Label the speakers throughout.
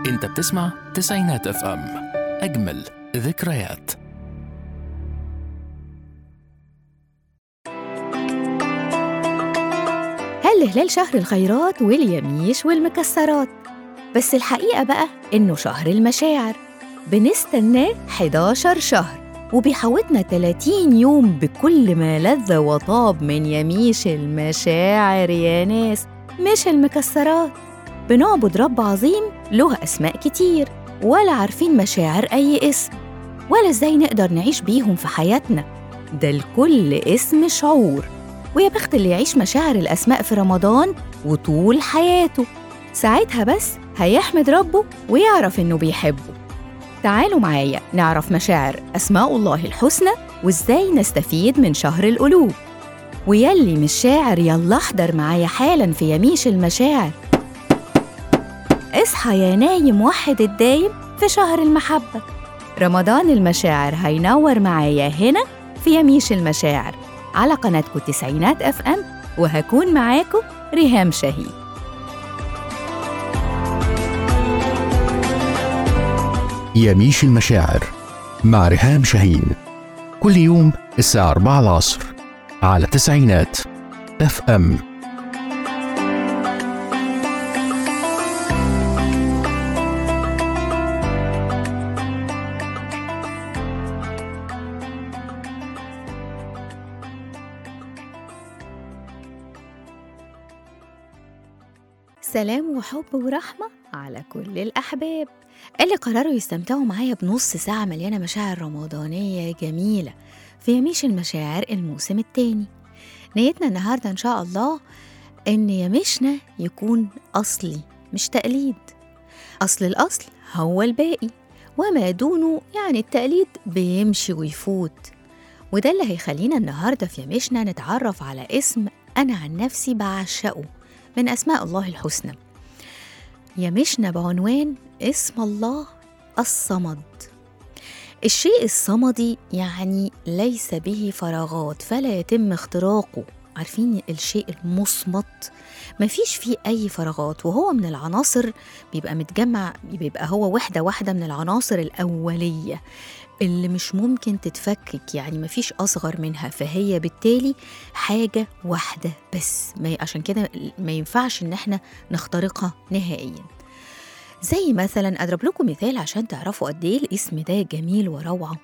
Speaker 1: انت بتسمع تسعينات اف ام اجمل ذكريات
Speaker 2: هل هلال شهر الخيرات واليميش والمكسرات بس الحقيقة بقى إنه شهر المشاعر بنستناه 11 شهر وبيحوطنا 30 يوم بكل ما لذ وطاب من يميش المشاعر يا ناس مش المكسرات بنعبد رب عظيم له أسماء كتير ولا عارفين مشاعر أي اسم ولا إزاي نقدر نعيش بيهم في حياتنا ده لكل اسم شعور ويا بخت اللي يعيش مشاعر الأسماء في رمضان وطول حياته ساعتها بس هيحمد ربه ويعرف إنه بيحبه تعالوا معايا نعرف مشاعر أسماء الله الحسنى وإزاي نستفيد من شهر القلوب ويلي مش شاعر يلا احضر معايا حالا في يميش المشاعر اصحى يا نايم وحد الدايم في شهر المحبة رمضان المشاعر هينور معايا هنا في يميش المشاعر على قناتكم تسعينات اف ام وهكون معاكم ريهام شهيد
Speaker 1: يميش المشاعر مع ريهام شاهين كل يوم الساعة 4 العصر على تسعينات اف ام
Speaker 2: سلام وحب ورحمة على كل الأحباب اللي قرروا يستمتعوا معايا بنص ساعة مليانة مشاعر رمضانية جميلة في يميش المشاعر الموسم التاني نيتنا النهاردة إن شاء الله إن يميشنا يكون أصلي مش تقليد أصل الأصل هو الباقي وما دونه يعني التقليد بيمشي ويفوت وده اللي هيخلينا النهاردة في يميشنا نتعرف على اسم أنا عن نفسي بعشقه من أسماء الله الحسنى يمشنا بعنوان اسم الله الصمد الشيء الصمدي يعني ليس به فراغات فلا يتم اختراقه عارفين الشيء المصمت مفيش فيه أي فراغات وهو من العناصر بيبقى متجمع بيبقى هو وحدة واحدة من العناصر الأولية اللي مش ممكن تتفكك يعني مفيش أصغر منها فهي بالتالي حاجة واحدة بس ما عشان كده ما ينفعش إن احنا نخترقها نهائيا زي مثلا أضرب لكم مثال عشان تعرفوا قد إيه الاسم ده جميل وروعة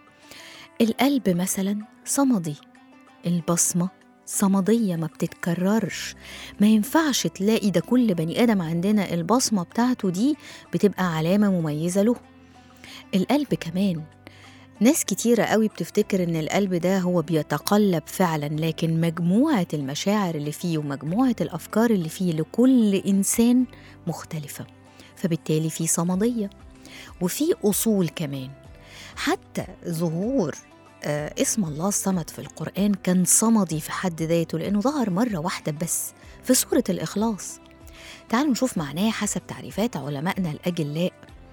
Speaker 2: القلب مثلا صمدي البصمة صمدية ما بتتكررش ما ينفعش تلاقي ده كل بني آدم عندنا البصمة بتاعته دي بتبقى علامة مميزة له القلب كمان ناس كتيرة قوي بتفتكر إن القلب ده هو بيتقلب فعلا لكن مجموعة المشاعر اللي فيه ومجموعة الأفكار اللي فيه لكل إنسان مختلفة فبالتالي في صمدية وفي أصول كمان حتى ظهور آه اسم الله الصمد في القرآن كان صمدي في حد ذاته لأنه ظهر مرة واحدة بس في سورة الإخلاص تعالوا نشوف معناه حسب تعريفات علمائنا الأجلاء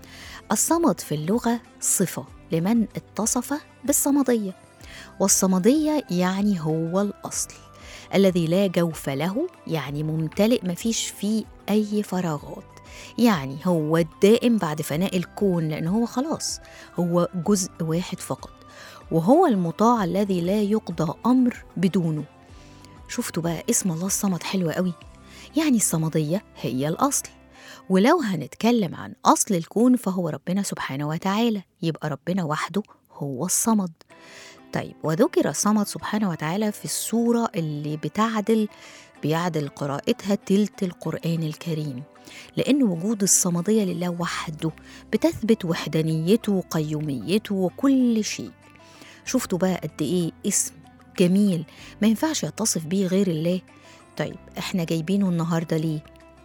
Speaker 2: الصمد في اللغة صفة لمن اتصف بالصمدية والصمدية يعني هو الأصل الذي لا جوف له يعني ممتلئ مفيش فيه أي فراغات يعني هو الدائم بعد فناء الكون لأنه هو خلاص هو جزء واحد فقط وهو المطاع الذي لا يقضى أمر بدونه شفتوا بقى اسم الله الصمد حلو قوي يعني الصمدية هي الأصل ولو هنتكلم عن أصل الكون فهو ربنا سبحانه وتعالى يبقى ربنا وحده هو الصمد طيب وذكر الصمد سبحانه وتعالى في السورة اللي بتعدل بيعدل قراءتها تلت القرآن الكريم لأن وجود الصمدية لله وحده بتثبت وحدانيته وقيوميته وكل شيء شفتوا بقى قد إيه اسم جميل ما ينفعش يتصف بيه غير الله طيب احنا جايبينه النهارده ليه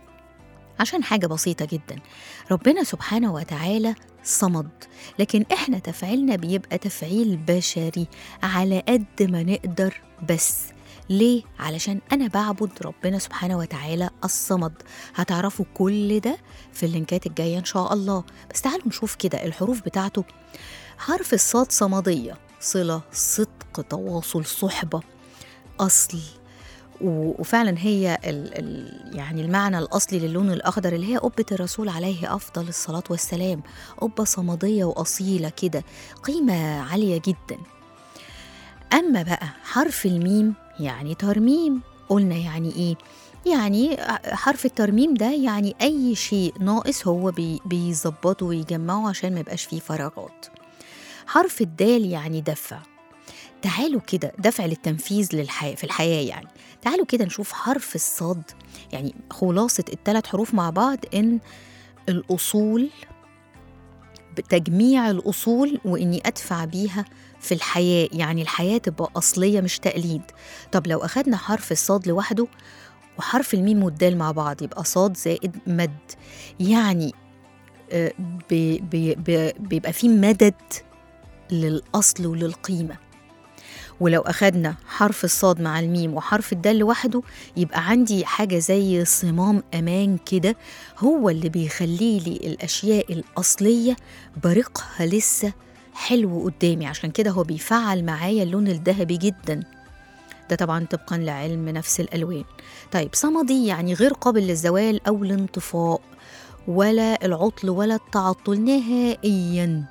Speaker 2: عشان حاجة بسيطة جدا ربنا سبحانه وتعالى صمد لكن احنا تفعيلنا بيبقى تفعيل بشري على قد ما نقدر بس ليه؟ علشان أنا بعبد ربنا سبحانه وتعالى الصمد هتعرفوا كل ده في اللينكات الجاية إن شاء الله بس تعالوا نشوف كده الحروف بتاعته حرف الصاد صمدية صلة صدق تواصل صحبة أصل و- وفعلا هي ال ال يعني المعنى الأصلي للون الأخضر اللي هي قبة الرسول عليه أفضل الصلاة والسلام قبة صمدية وأصيلة كده قيمة عالية جدا أما بقى حرف الميم يعني ترميم قلنا يعني إيه؟ يعني حرف الترميم ده يعني أي شيء ناقص هو بي بيظبطه ويجمعه عشان ما يبقاش فيه فراغات حرف الدال يعني دفع تعالوا كده دفع للتنفيذ للحياة في الحياة يعني تعالوا كده نشوف حرف الصاد يعني خلاصة الثلاث حروف مع بعض إن الأصول تجميع الأصول وإني أدفع بيها في الحياة يعني الحياة تبقى أصلية مش تقليد طب لو أخدنا حرف الصاد لوحده وحرف الميم والدال مع بعض يبقى صاد زائد مد يعني آه، بي- بي- بي- بيبقى فيه مدد للأصل وللقيمة ولو أخدنا حرف الصاد مع الميم وحرف الدال لوحده يبقى عندي حاجة زي صمام أمان كده هو اللي بيخلي لي الأشياء الأصلية بريقها لسه حلو قدامي عشان كده هو بيفعل معايا اللون الذهبي جدا ده طبعا طبقا لعلم نفس الألوان طيب صمدي يعني غير قابل للزوال أو الانطفاء ولا العطل ولا التعطل نهائيا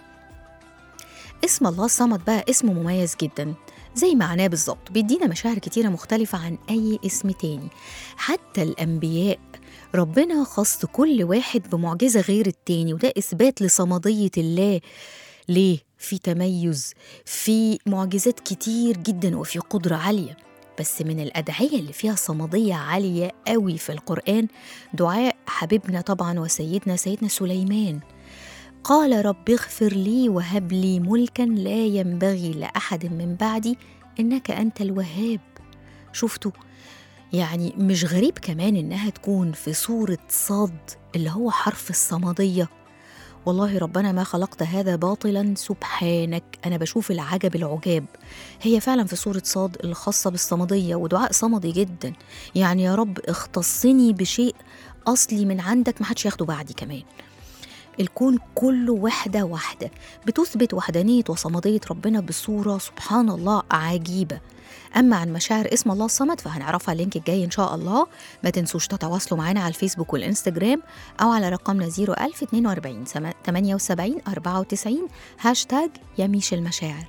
Speaker 2: اسم الله الصمد بقى اسمه مميز جدا زي معناه بالظبط بيدينا مشاعر كتيرة مختلفة عن أي اسم تاني حتى الأنبياء ربنا خص كل واحد بمعجزة غير التاني وده إثبات لصمدية الله ليه؟ في تميز في معجزات كتير جدا وفي قدرة عالية بس من الأدعية اللي فيها صمدية عالية قوي في القرآن دعاء حبيبنا طبعا وسيدنا سيدنا سليمان قال رب اغفر لي وهب لي ملكا لا ينبغي لأحد من بعدي إنك أنت الوهاب شفتوا يعني مش غريب كمان إنها تكون في صورة صاد اللي هو حرف الصمدية والله ربنا ما خلقت هذا باطلا سبحانك أنا بشوف العجب العجاب هي فعلا في صورة صاد الخاصة بالصمدية ودعاء صمدي جدا يعني يا رب اختصني بشيء أصلي من عندك محدش ياخده بعدي كمان الكون كله وحدة واحدة بتثبت وحدانية وصمدية ربنا بصورة سبحان الله عجيبة أما عن مشاعر اسم الله الصمد فهنعرفها اللينك الجاي إن شاء الله ما تنسوش تتواصلوا معنا على الفيسبوك والإنستجرام أو على رقمنا 01042 78 94 هاشتاج يميش المشاعر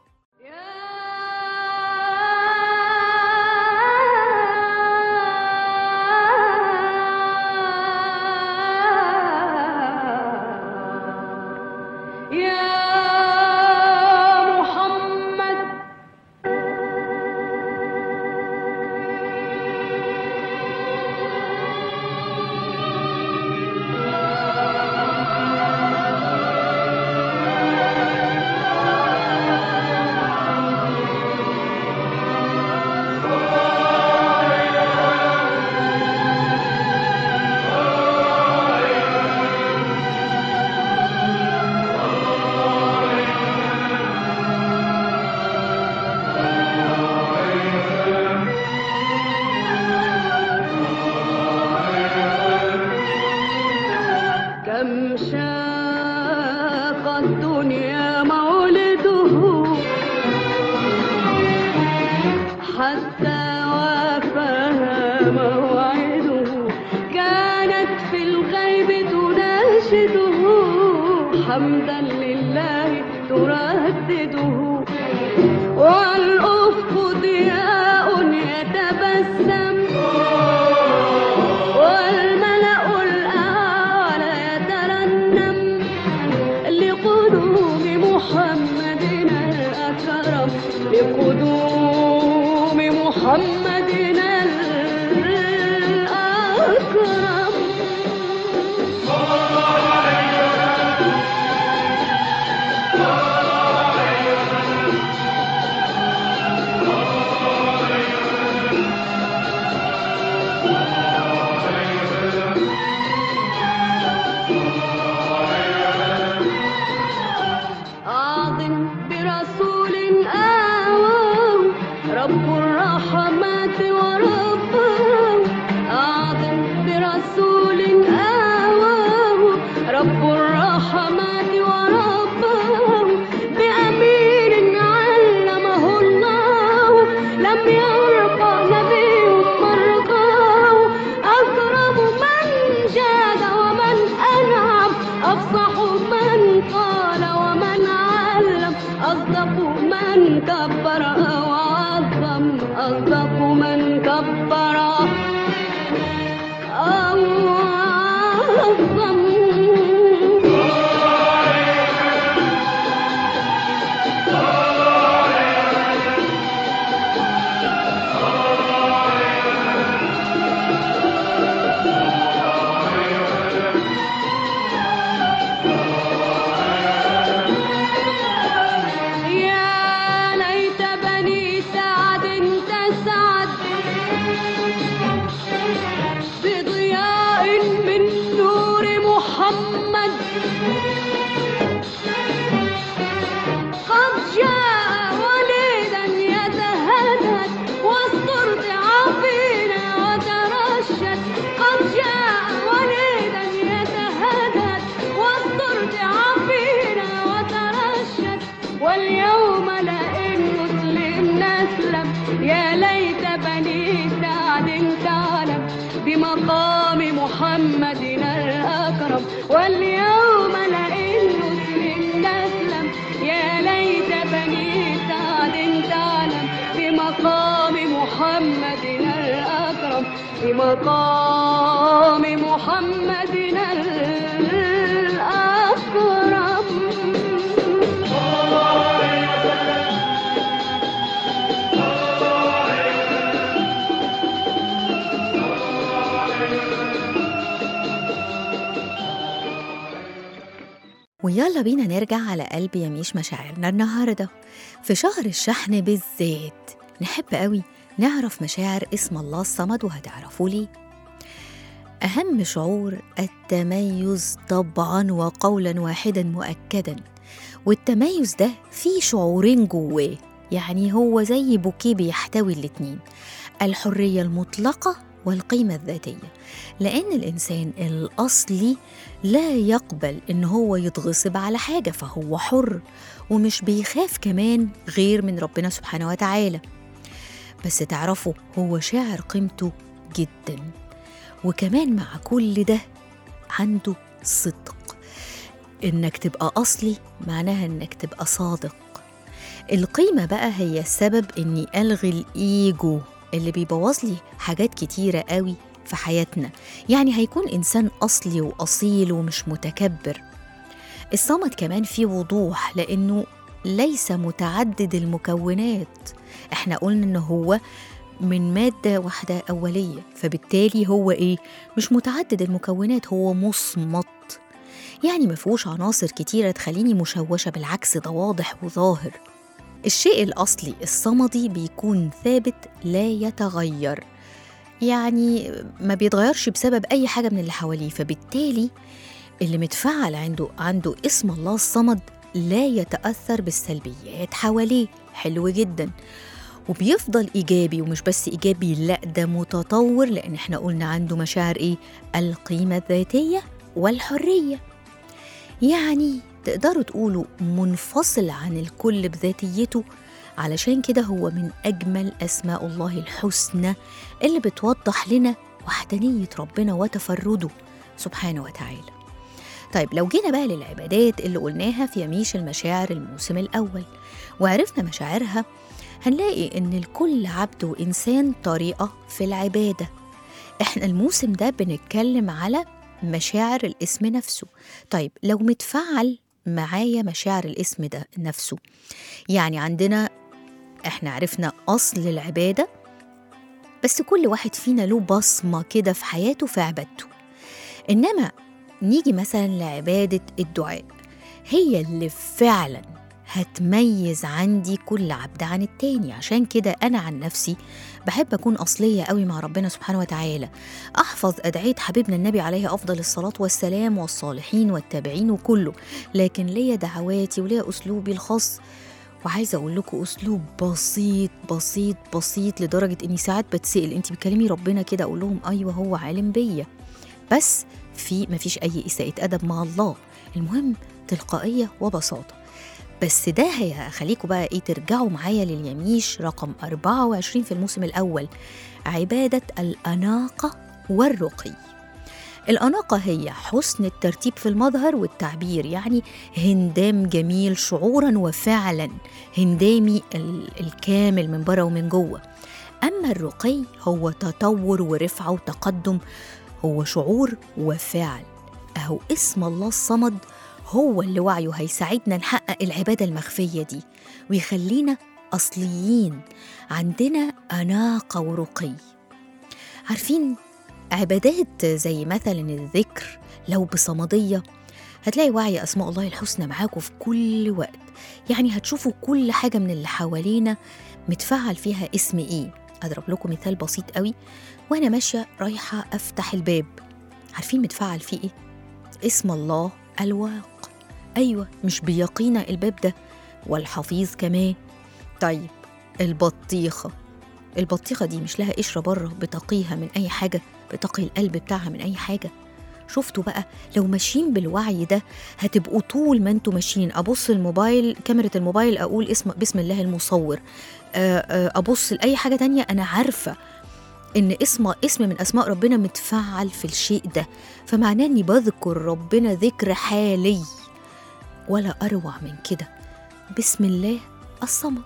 Speaker 3: يا محمد كم شاق الدنيا مولده حتى وافاها موعده كانت في الغيب تناشده حمدا لله تردده والأفق ضياء يتبسم والملأ الأعلى يترنم لقدوم محمدنا الأكرم لقدوم محمدنا الأكرم أعظم برسول آواه رب الرحمات ورباه أعظم برسول قد جاء وليدا يتهدد والطرد عفينا وترشد واليوم لئن مسلم نسلم يا ليت بني سعد تعلم بمقام محمدنا الأكرم واليوم لئن مسلم نسلم يا ليت بني سعد تعلم بمقام محمدنا الأكرم بمقام محمدنا الأكرم
Speaker 2: ويلا بينا نرجع على قلب يميش مشاعرنا النهارده في شهر الشحن بالذات نحب قوي نعرف مشاعر اسم الله الصمد وهتعرفوا ليه أهم شعور التميز طبعا وقولا واحدا مؤكدا والتميز ده فيه شعورين جواه يعني هو زي بوكيه بيحتوي الاتنين الحرية المطلقة والقيمة الذاتية لأن الإنسان الأصلي لا يقبل إن هو يتغصب على حاجة فهو حر ومش بيخاف كمان غير من ربنا سبحانه وتعالى بس تعرفوا هو شاعر قيمته جدا وكمان مع كل ده عنده صدق إنك تبقى أصلي معناها إنك تبقى صادق القيمة بقى هي السبب إني ألغي الإيجو اللي بيبوظ لي حاجات كتيرة قوي في حياتنا يعني هيكون إنسان أصلي وأصيل ومش متكبر الصمت كمان فيه وضوح لأنه ليس متعدد المكونات احنا قلنا إن هو من مادة واحدة أولية فبالتالي هو إيه؟ مش متعدد المكونات هو مصمت يعني مفهوش عناصر كتيرة تخليني مشوشة بالعكس ده واضح وظاهر الشيء الأصلي الصمدي بيكون ثابت لا يتغير يعني ما بيتغيرش بسبب أي حاجة من اللي حواليه فبالتالي اللي متفعل عنده عنده اسم الله الصمد لا يتأثر بالسلبيات حواليه حلو جدا وبيفضل إيجابي ومش بس إيجابي لا ده متطور لأن احنا قلنا عنده مشاعر إيه القيمة الذاتية والحرية يعني تقدروا تقولوا منفصل عن الكل بذاتيته علشان كده هو من أجمل أسماء الله الحسنى اللي بتوضح لنا وحدانية ربنا وتفرده سبحانه وتعالى طيب لو جينا بقى للعبادات اللي قلناها في يميش المشاعر الموسم الأول وعرفنا مشاعرها هنلاقي إن لكل عبد وإنسان طريقة في العبادة إحنا الموسم ده بنتكلم على مشاعر الاسم نفسه طيب لو متفعل معايا مشاعر الاسم ده نفسه يعني عندنا احنا عرفنا اصل العباده بس كل واحد فينا له بصمه كده في حياته في عبادته انما نيجي مثلا لعباده الدعاء هي اللي فعلا هتميز عندي كل عبد عن التاني عشان كده انا عن نفسي بحب اكون اصليه قوي مع ربنا سبحانه وتعالى احفظ ادعيه حبيبنا النبي عليه افضل الصلاه والسلام والصالحين والتابعين وكله لكن ليا دعواتي وليا اسلوبي الخاص وعايزه اقول لكم اسلوب بسيط بسيط بسيط لدرجه اني ساعات بتسال انت بتكلمي ربنا كده اقول لهم ايوه هو عالم بيا بس في مفيش اي اساءه ادب مع الله المهم تلقائيه وبساطه بس ده هيخليكم بقى ايه ترجعوا معايا لليميش رقم 24 في الموسم الأول عبادة الأناقة والرقي الأناقة هي حسن الترتيب في المظهر والتعبير يعني هندام جميل شعورا وفعلا هندامي ال- الكامل من بره ومن جوه أما الرقي هو تطور ورفعة وتقدم هو شعور وفعل أهو اسم الله الصمد هو اللي وعيه هيساعدنا نحقق العبادة المخفية دي ويخلينا أصليين عندنا أناقة ورقي عارفين عبادات زي مثلا الذكر لو بصمدية هتلاقي وعي أسماء الله الحسنى معاكم في كل وقت يعني هتشوفوا كل حاجة من اللي حوالينا متفعل فيها اسم إيه أضرب لكم مثال بسيط قوي وأنا ماشية رايحة أفتح الباب عارفين متفعل فيه إيه؟ اسم الله الواق أيوة مش بيقينا الباب ده والحفيظ كمان طيب البطيخة البطيخة دي مش لها قشرة بره بتقيها من أي حاجة بتقي القلب بتاعها من أي حاجة شفتوا بقى لو ماشيين بالوعي ده هتبقوا طول ما انتوا ماشيين ابص الموبايل كاميرا الموبايل اقول اسم بسم الله المصور آه، آه، ابص لاي حاجه تانية انا عارفه ان اسم اسم من اسماء ربنا متفعل في الشيء ده فمعناه اني بذكر ربنا ذكر حالي ولا اروع من كده بسم الله الصمد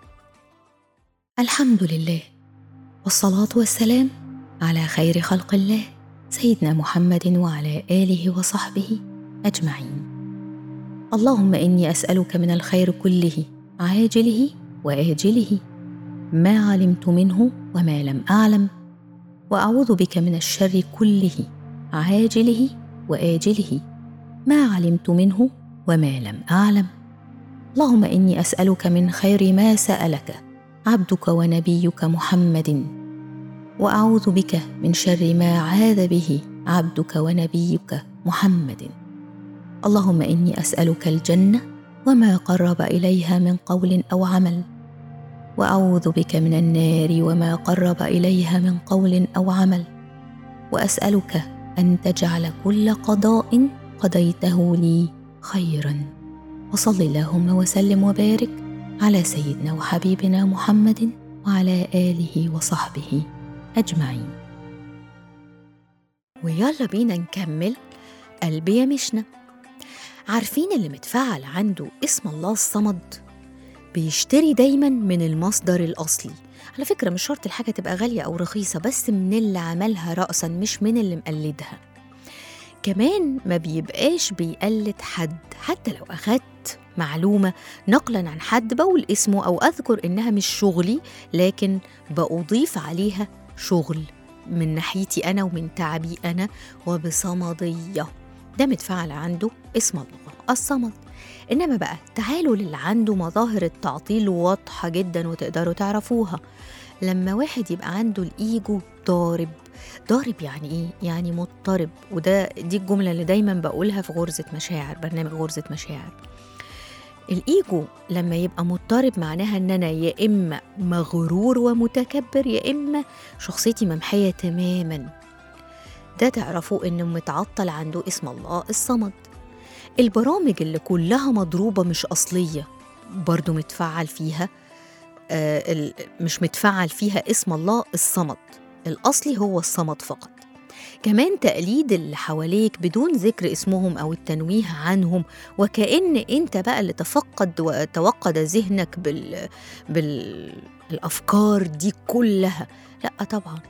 Speaker 2: الحمد لله والصلاه والسلام على خير خلق الله سيدنا محمد وعلى اله وصحبه اجمعين اللهم اني اسالك من الخير كله عاجله واجله ما علمت منه وما لم اعلم واعوذ بك من الشر كله عاجله واجله ما علمت منه وما لم اعلم اللهم اني اسالك من خير ما سالك عبدك ونبيك محمد واعوذ بك من شر ما عاذ به عبدك ونبيك محمد اللهم اني اسالك الجنه وما قرب اليها من قول او عمل واعوذ بك من النار وما قرب اليها من قول او عمل واسالك ان تجعل كل قضاء قضيته لي خيرا وصل اللهم وسلم وبارك على سيدنا وحبيبنا محمد وعلى اله وصحبه اجمعين ويلا بينا نكمل قلبي يا مشنا عارفين اللي متفعل عنده اسم الله الصمد بيشتري دايما من المصدر الأصلي على فكرة مش شرط الحاجة تبقى غالية أو رخيصة بس من اللي عملها رأسا مش من اللي مقلدها كمان ما بيبقاش بيقلد حد حتى لو أخدت معلومة نقلا عن حد بقول اسمه أو أذكر إنها مش شغلي لكن بأضيف عليها شغل من ناحيتي أنا ومن تعبي أنا وبصمدية ده متفعل عنده اسم الله الصمد إنما بقى تعالوا للي عنده مظاهر التعطيل واضحة جدا وتقدروا تعرفوها لما واحد يبقى عنده الإيجو ضارب ضارب يعني إيه؟ يعني مضطرب وده دي الجملة اللي دايما بقولها في غرزة مشاعر برنامج غرزة مشاعر الإيجو لما يبقى مضطرب معناها إن أنا يا إما مغرور ومتكبر يا إما شخصيتي ممحية تماما ده تعرفوا إنه متعطل عنده اسم الله الصمد البرامج اللي كلها مضروبة مش أصلية برضو متفعل فيها آه ال- مش متفعل فيها اسم الله الصمد الأصلي هو الصمد فقط كمان تقليد اللي حواليك بدون ذكر اسمهم أو التنويه عنهم وكأن أنت بقى اللي تفقد وتوقد ذهنك بال... بالأفكار دي كلها لا طبعا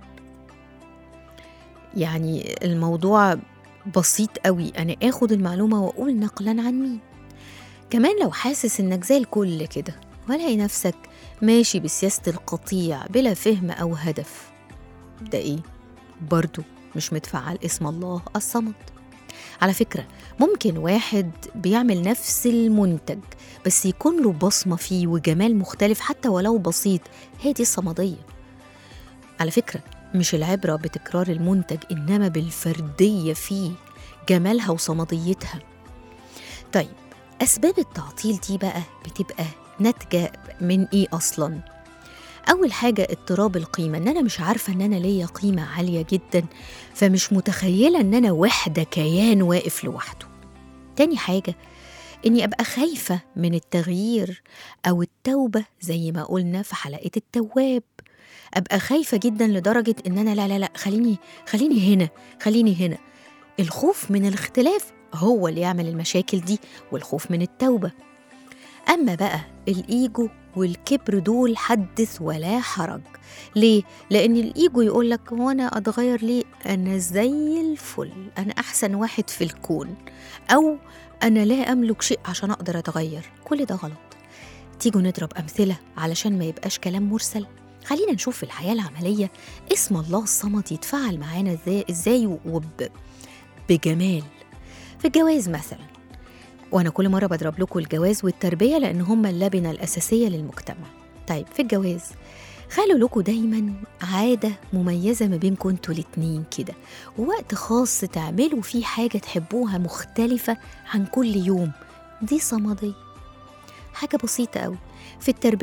Speaker 2: يعني الموضوع بسيط قوي أنا آخد المعلومة وأقول نقلا عن مين كمان لو حاسس إنك زي الكل كده ولاقي نفسك ماشي بسياسة القطيع بلا فهم أو هدف ده إيه؟ برضو مش متفعل اسم الله الصمد على فكرة ممكن واحد بيعمل نفس المنتج بس يكون له بصمة فيه وجمال مختلف حتى ولو بسيط هي دي الصمدية على فكرة مش العبرة بتكرار المنتج إنما بالفردية فيه جمالها وصمديتها طيب أسباب التعطيل دي بقى بتبقى ناتجة من إيه أصلاً؟ أول حاجة اضطراب القيمة إن أنا مش عارفة إن أنا ليا قيمة عالية جدا فمش متخيلة إن أنا وحدة كيان واقف لوحده تاني حاجة إني أبقى خايفة من التغيير أو التوبة زي ما قلنا في حلقة التواب أبقى خايفة جدا لدرجة إن أنا لا لا لا خليني خليني هنا خليني هنا الخوف من الاختلاف هو اللي يعمل المشاكل دي والخوف من التوبة أما بقى الإيجو والكبر دول حدث ولا حرج ليه؟ لأن الإيجو يقول لك هو أنا أتغير ليه؟ أنا زي الفل أنا أحسن واحد في الكون أو أنا لا أملك شيء عشان أقدر أتغير كل ده غلط تيجوا نضرب أمثلة علشان ما يبقاش كلام مرسل خلينا نشوف في الحياة العملية اسم الله الصمد يتفاعل معانا ازاي ازاي وب بجمال في الجواز مثلا وانا كل مره بضرب لكم الجواز والتربيه لان هما اللبنه الاساسيه للمجتمع طيب في الجواز خلوا لكم دايما عاده مميزه ما بينكم انتوا الاتنين كده ووقت خاص تعملوا فيه حاجه تحبوها مختلفه عن كل يوم دي صمديه حاجه بسيطه قوي في التربيه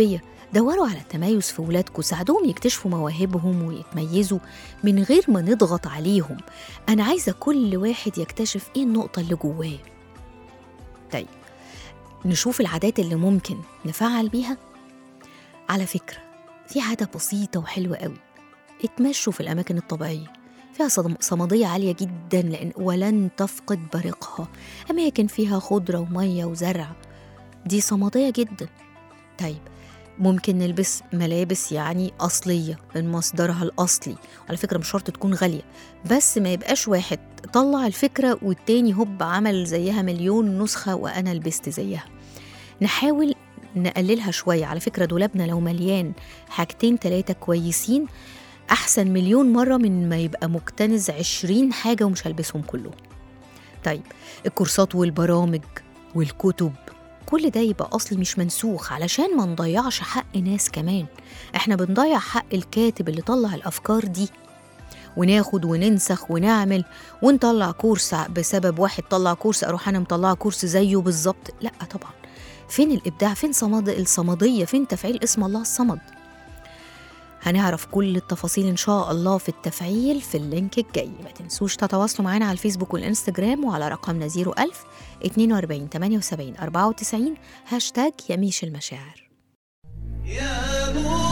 Speaker 2: دوروا على التميز في ولادكم ساعدوهم يكتشفوا مواهبهم ويتميزوا من غير ما نضغط عليهم أنا عايزة كل واحد يكتشف إيه النقطة اللي جواه طيب نشوف العادات اللي ممكن نفعل بيها على فكرة في عادة بسيطة وحلوة قوي اتمشوا في الأماكن الطبيعية فيها صدم- صمدية عالية جدا لأن ولن تفقد بريقها أماكن فيها خضرة ومية وزرع دي صمدية جدا طيب ممكن نلبس ملابس يعني أصلية من مصدرها الأصلي على فكرة مش شرط تكون غالية بس ما يبقاش واحد طلع الفكرة والتاني هوب عمل زيها مليون نسخة وأنا لبست زيها نحاول نقللها شوية على فكرة دولابنا لو مليان حاجتين تلاتة كويسين أحسن مليون مرة من ما يبقى مكتنز عشرين حاجة ومش هلبسهم كلهم طيب الكورسات والبرامج والكتب كل ده يبقى أصلي مش منسوخ علشان ما نضيعش حق ناس كمان احنا بنضيع حق الكاتب اللي طلع الأفكار دي وناخد وننسخ ونعمل ونطلع كورس بسبب واحد طلع كورس اروح انا مطلعه كورس زيه بالظبط لا طبعا فين الابداع فين صمد الصمديه فين تفعيل اسم الله الصمد هنعرف كل التفاصيل ان شاء الله في التفعيل في اللينك الجاي ما تنسوش تتواصلوا معنا على الفيسبوك والانستجرام وعلى رقمنا 01000 42 78 94 هاشتاج يميش المشاعر
Speaker 4: يا نور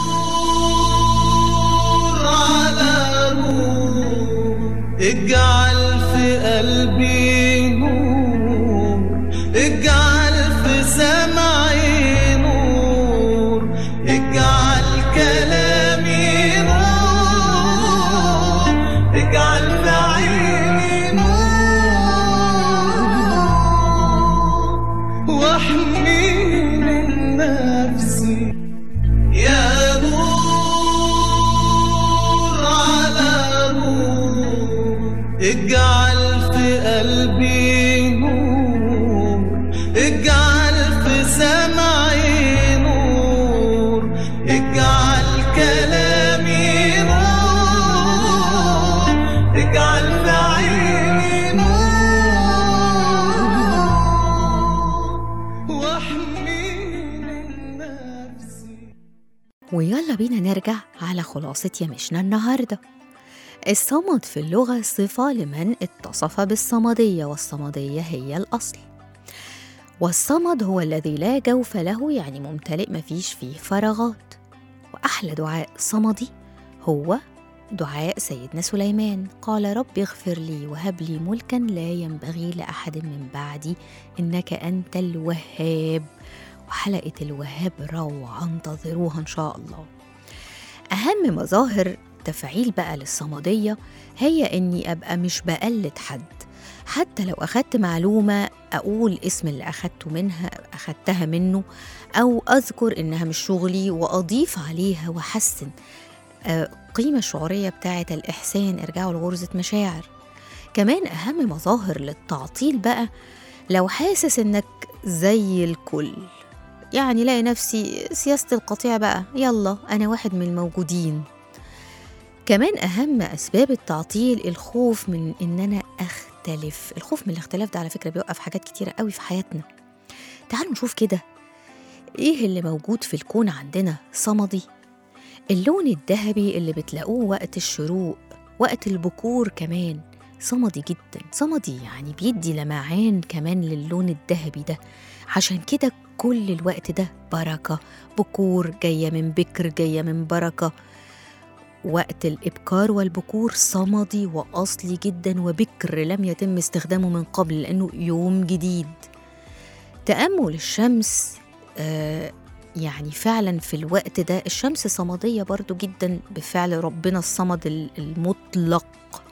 Speaker 4: على نور اجعل في قلبي نور اجعل في سمعي نور اجعل كلامي نور اجعل في عيني نور واحمي من نفسي يا نور على نور اجعل في قلبي نور اجعل في سمعي نور اجعل كلامي نور اجعل في عيني نور واحمي من نفسي
Speaker 2: ويلا بينا نرجع على خلاصة يمشنا النهاردة الصمد في اللغة صفة لمن اتصف بالصمدية والصمدية هي الأصل والصمد هو الذي لا جوف له يعني ممتلئ مفيش فيه فراغات وأحلى دعاء صمدي هو دعاء سيدنا سليمان قال رب اغفر لي وهب لي ملكا لا ينبغي لأحد من بعدي إنك أنت الوهاب وحلقة الوهاب روعة انتظروها إن شاء الله أهم مظاهر تفعيل بقى للصمدية هي إني أبقى مش بقلد حد حتى لو أخدت معلومة أقول اسم اللي أخدته منها أخدتها منه أو أذكر إنها مش شغلي وأضيف عليها وأحسن آه، قيمة الشعورية بتاعة الإحسان ارجعوا لغرزة مشاعر كمان أهم مظاهر للتعطيل بقى لو حاسس إنك زي الكل يعني لاقي نفسي سياسة القطيع بقى يلا أنا واحد من الموجودين كمان أهم أسباب التعطيل الخوف من إن أنا أختلف الخوف من الاختلاف ده على فكرة بيوقف حاجات كتيرة قوي في حياتنا تعالوا نشوف كده إيه اللي موجود في الكون عندنا صمدي اللون الذهبي اللي بتلاقوه وقت الشروق وقت البكور كمان صمدي جدا صمدي يعني بيدي لمعان كمان للون الذهبي ده عشان كده كل الوقت ده بركة بكور جاية من بكر جاية من بركة وقت الإبكار والبكور صمدي وأصلي جدا وبكر لم يتم استخدامه من قبل لأنه يوم جديد تأمل الشمس آه يعني فعلا في الوقت ده الشمس صمدية برضو جدا بفعل ربنا الصمد ال- المطلق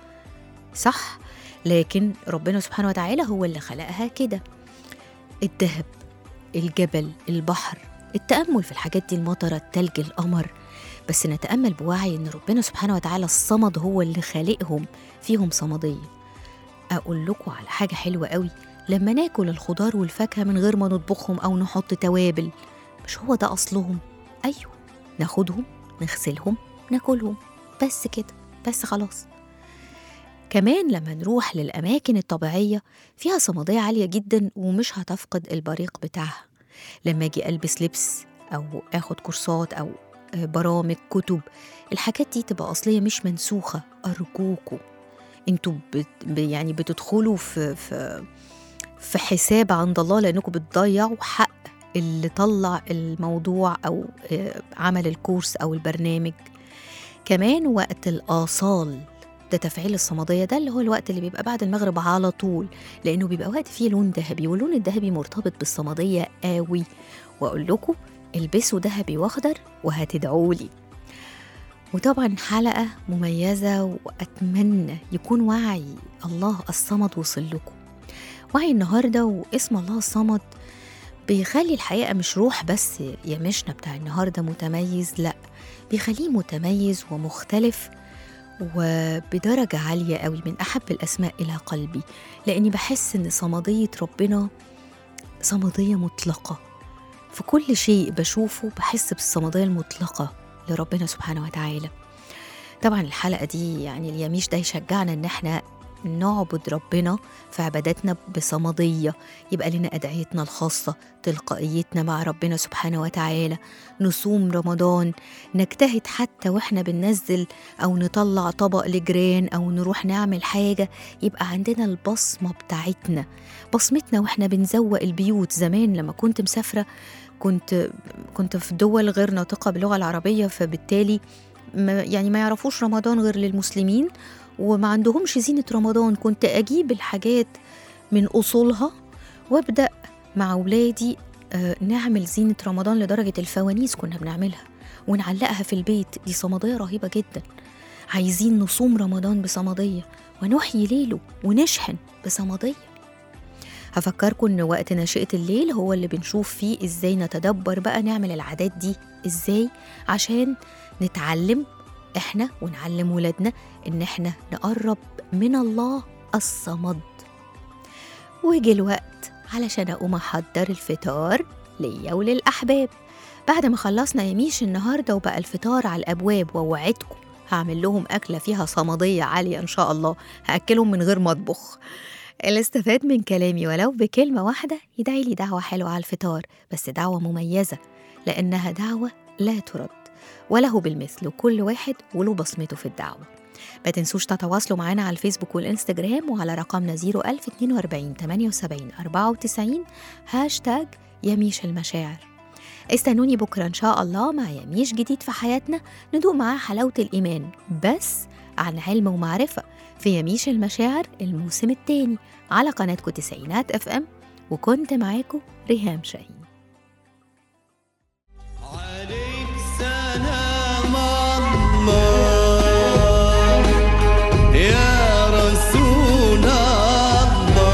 Speaker 2: صح لكن ربنا سبحانه وتعالى هو اللي خلقها كده الذهب الجبل البحر التأمل في الحاجات دي المطرة التلج القمر بس نتأمل بوعي إن ربنا سبحانه وتعالى الصمد هو اللي خالقهم فيهم صمدية أقول لكم على حاجة حلوة قوي لما ناكل الخضار والفاكهة من غير ما نطبخهم أو نحط توابل مش هو ده أصلهم أيوة ناخدهم نغسلهم ناكلهم بس كده بس خلاص كمان لما نروح للأماكن الطبيعية فيها صمدية عالية جدا ومش هتفقد البريق بتاعها لما أجي ألبس لبس أو آخد كورسات أو آه، برامج كتب الحاجات دي تبقى أصلية مش منسوخة أرجوكوا انتوا بت ب- يعني بتدخلوا في في في حساب عند الله لأنكم بتضيعوا حق اللي طلع الموضوع أو آه، عمل الكورس أو البرنامج كمان وقت الآصال ده تفعيل الصمدية ده اللي هو الوقت اللي بيبقى بعد المغرب على طول لأنه بيبقى وقت فيه لون ذهبي واللون الذهبي مرتبط بالصمدية قوي وأقول لكم البسوا ذهبي واخضر وهتدعوا لي وطبعا حلقة مميزة وأتمنى يكون وعي الله الصمد وصل لكم وعي النهاردة واسم الله الصمد بيخلي الحقيقة مش روح بس يا مشنا بتاع النهاردة متميز لأ بيخليه متميز ومختلف وبدرجة عالية قوي من أحب الأسماء إلى قلبي لأني بحس إن صمدية ربنا صمدية مطلقة في كل شيء بشوفه بحس بالصمدية المطلقة لربنا سبحانه وتعالى طبعا الحلقة دي يعني اليميش ده يشجعنا إن احنا نعبد ربنا في عباداتنا بصمدية يبقى لنا أدعيتنا الخاصة تلقائيتنا مع ربنا سبحانه وتعالى نصوم رمضان نجتهد حتى واحنا بننزل أو نطلع طبق لجيران أو نروح نعمل حاجة يبقى عندنا البصمة بتاعتنا بصمتنا واحنا بنزوق البيوت زمان لما كنت مسافرة كنت كنت في دول غير ناطقة باللغة العربية فبالتالي ما يعني ما يعرفوش رمضان غير للمسلمين وما عندهمش زينة رمضان كنت أجيب الحاجات من أصولها وأبدأ مع أولادي آه، نعمل زينة رمضان لدرجة الفوانيس كنا بنعملها ونعلقها في البيت دي صمدية رهيبة جدا عايزين نصوم رمضان بصمدية ونحيي ليله ونشحن بصمدية هفكركم ان وقت نشأة الليل هو اللي بنشوف فيه ازاي نتدبر بقى نعمل العادات دي ازاي عشان نتعلم احنا ونعلم ولادنا ان احنا نقرب من الله الصمد وجه الوقت علشان اقوم احضر الفطار ليا وللاحباب بعد ما خلصنا يميش النهارده وبقى الفطار على الابواب ووعدكم هعمل لهم اكله فيها صمديه عاليه ان شاء الله هاكلهم من غير ما اطبخ اللي استفاد من كلامي ولو بكلمه واحده يدعي لي دعوه حلوه على الفطار بس دعوه مميزه لانها دعوه لا ترد وله بالمثل وكل واحد وله بصمته في الدعوه ما تنسوش تتواصلوا معنا على الفيسبوك والإنستجرام وعلى رقمنا 01042 78 94 هاشتاج يميش المشاعر استنوني بكرة إن شاء الله مع يميش جديد في حياتنا ندوق معاه حلاوة الإيمان بس عن علم ومعرفة في يميش المشاعر الموسم الثاني على قناتكم تسعينات اف ام وكنت معاكم ريهام شاهين
Speaker 4: عليك سلام الله يا رسول الله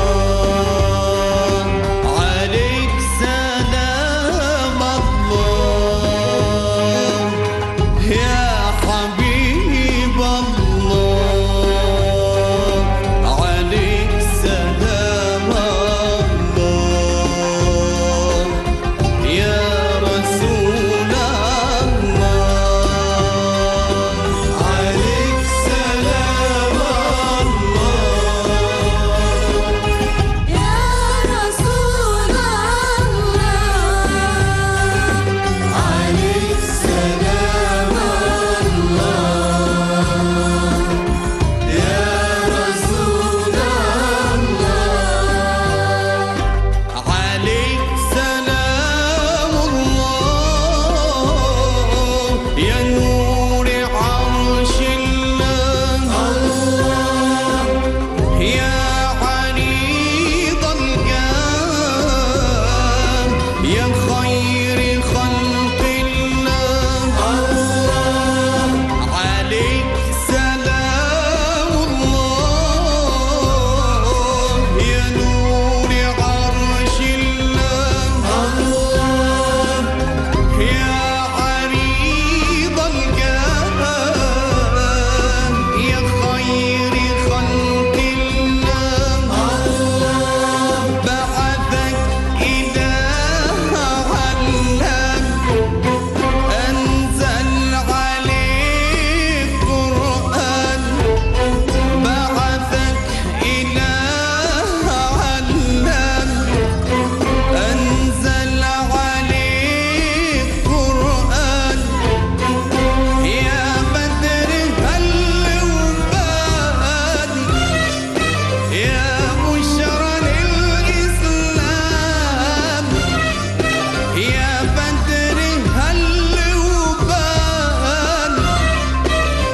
Speaker 4: عليك سلام الله يا حبيب الله عليك سلام الله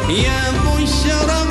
Speaker 4: يا بشرى